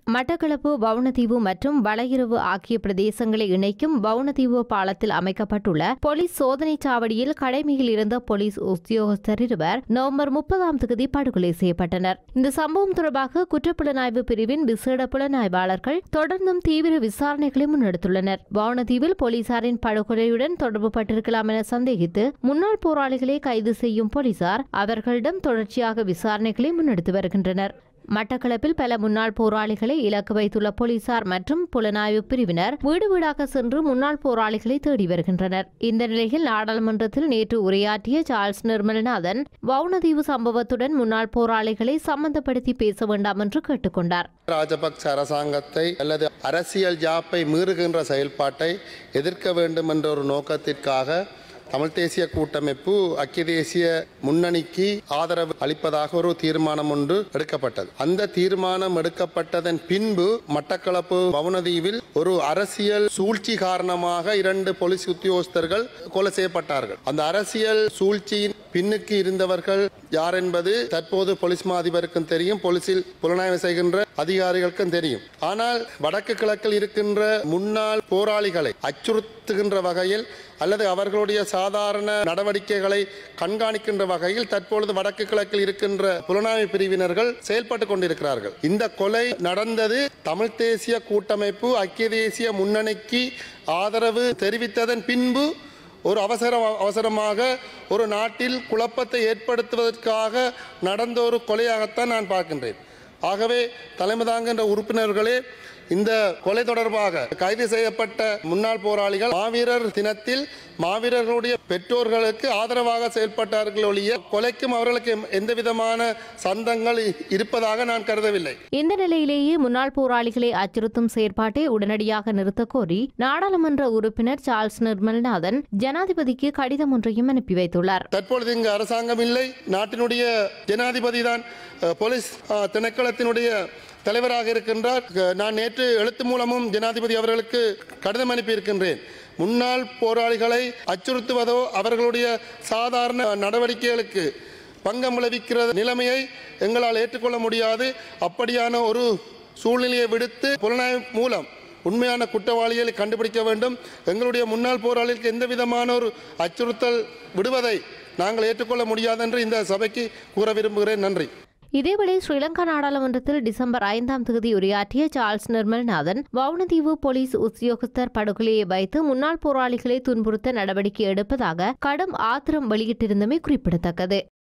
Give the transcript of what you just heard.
மட்டக்களப்பு வவுணதீவு மற்றும் வளையிறவு ஆகிய பிரதேசங்களை இணைக்கும் வவுணதீவு பாலத்தில் அமைக்கப்பட்டுள்ள போலீஸ் சோதனைச் சாவடியில் கடமையில் இருந்த போலீஸ் உத்தியோகஸ்தர் இருவர் நவம்பர் முப்பதாம் தேதி படுகொலை செய்யப்பட்டனர் இந்த சம்பவம் தொடர்பாக குற்றப்புலனாய்வு பிரிவின் விசேட புலனாய்வாளர்கள் தொடர்ந்தும் தீவிர விசாரணைகளை முன்னெடுத்துள்ளனர் வவுணதீவில் போலீசாரின் படுகொலையுடன் தொடர்பு பட்டிருக்கலாம் என சந்தேகித்து முன்னாள் போராளிகளை கைது செய்யும் போலீசார் அவர்களிடம் தொடர்ச்சியாக விசாரணைகளை முன்னெடுத்து வருகின்றனர் மட்டக்களப்பில் பல முன்னாள் போராளிகளை இலக்கு வைத்துள்ள போலீசார் மற்றும் புலனாய்வு பிரிவினர் வீடு வீடாக சென்று முன்னாள் போராளிகளை தேடி வருகின்றனர் இந்த நிலையில் நாடாளுமன்றத்தில் நேற்று உரையாற்றிய சார்ல்ஸ் நிர்மலநாதன் வவுணதீவு சம்பவத்துடன் முன்னாள் போராளிகளை சம்பந்தப்படுத்தி பேச வேண்டாம் என்று கேட்டுக்கொண்டார் ராஜபக்ச அரசாங்கத்தை அல்லது அரசியல் ஜாப்பை மீறுகின்ற செயல்பாட்டை எதிர்க்க வேண்டும் என்ற ஒரு நோக்கத்திற்காக தமிழ் தேசிய கூட்டமைப்பு ஐக்கிய தேசிய முன்னணிக்கு ஆதரவு அளிப்பதாக ஒரு தீர்மானம் ஒன்று எடுக்கப்பட்டது அந்த தீர்மானம் எடுக்கப்பட்டதன் பின்பு மட்டக்களப்பு பவனதீவில் ஒரு அரசியல் சூழ்ச்சி காரணமாக இரண்டு போலீஸ் உத்தியோகஸ்தர்கள் கொலை செய்யப்பட்டார்கள் அந்த அரசியல் சூழ்ச்சியின் பின்னுக்கு இருந்தவர்கள் யார் என்பது தற்போது போலீஸ் மா அதிபருக்கும் தெரியும் போலீசில் புலனாய்வு செய்கின்ற அதிகாரிகளுக்கும் தெரியும் ஆனால் வடக்கு கிழக்கில் இருக்கின்ற முன்னாள் போராளிகளை அச்சுறுத்துகின்ற வகையில் அல்லது அவர்களுடைய சாதாரண நடவடிக்கைகளை கண்காணிக்கின்ற வகையில் தற்பொழுது வடக்கு கிழக்கில் இருக்கின்ற புலனாய்வு பிரிவினர்கள் செயல்பட்டு கொண்டிருக்கிறார்கள் இந்த கொலை நடந்தது தமிழ் தேசிய கூட்டமைப்பு ஐக்கிய தேசிய முன்னணிக்கு ஆதரவு தெரிவித்ததன் பின்பு ஒரு அவசர அவசரமாக ஒரு நாட்டில் குழப்பத்தை ஏற்படுத்துவதற்காக நடந்த ஒரு கொலையாகத்தான் நான் பார்க்கின்றேன் ஆகவே தலைமை தாங்குகின்ற உறுப்பினர்களே இந்த கொலை தொடர்பாக கைது செய்யப்பட்ட முன்னாள் போராளிகள் மாவீரர் தினத்தில் மாவீரர்களுடைய பெற்றோர்களுக்கு ஆதரவாக செயல்பட்டார்கள் ஒழிய கொலைக்கும் அவர்களுக்கு எந்த விதமான சந்தங்கள் இருப்பதாக நான் கருதவில்லை இந்த நிலையிலேயே முன்னாள் போராளிகளை அச்சுறுத்தும் செயற்பாட்டை உடனடியாக நிறுத்தக் கோரி நாடாளுமன்ற உறுப்பினர் சார்ல்ஸ் நிர்மல்நாதன் ஜனாதிபதிக்கு கடிதம் ஒன்றையும் அனுப்பி வைத்துள்ளார் தற்பொழுது இங்கு அரசாங்கம் இல்லை நாட்டினுடைய ஜனாதிபதி தான் அஹ், போலீஸ் அஹ், திணைக்களத்தினுடைய தலைவராக இருக்கின்றார் அஹ், நான் நேற்று எழுத்து மூலமும் ஜனாதிபதி அவர்களுக்கு கடிதம் அனுப்பியிருக்கின்றேன் முன்னாள் போராளிகளை அச்சுறுத்துவதோ அவர்களுடைய சாதாரண நடவடிக்கைகளுக்கு பங்கம் விளைவிக்கிற நிலைமையை எங்களால் ஏற்றுக்கொள்ள முடியாது அப்படியான ஒரு சூழ்நிலையை விடுத்து புலனாய்வு மூலம் உண்மையான குற்றவாளிகளை கண்டுபிடிக்க வேண்டும் எங்களுடைய முன்னாள் போராளிகளுக்கு எந்த விதமான ஒரு அச்சுறுத்தல் விடுவதை நாங்கள் ஏற்றுக்கொள்ள முடியாது என்று இந்த சபைக்கு கூற விரும்புகிறேன் நன்றி இதேவேளை ஸ்ரீலங்கா நாடாளுமன்றத்தில் டிசம்பர் ஐந்தாம் தேதி உரையாற்றிய சார்ல்ஸ் நிர்மல்நாதன் வவுணதீவு போலீஸ் உத்தியோகஸ்தர் படுகொலையை வைத்து முன்னாள் போராளிகளை துன்புறுத்த நடவடிக்கை எடுப்பதாக கடும் ஆத்திரம் வெளியிட்டிருந்தமை குறிப்பிடத்தக்கது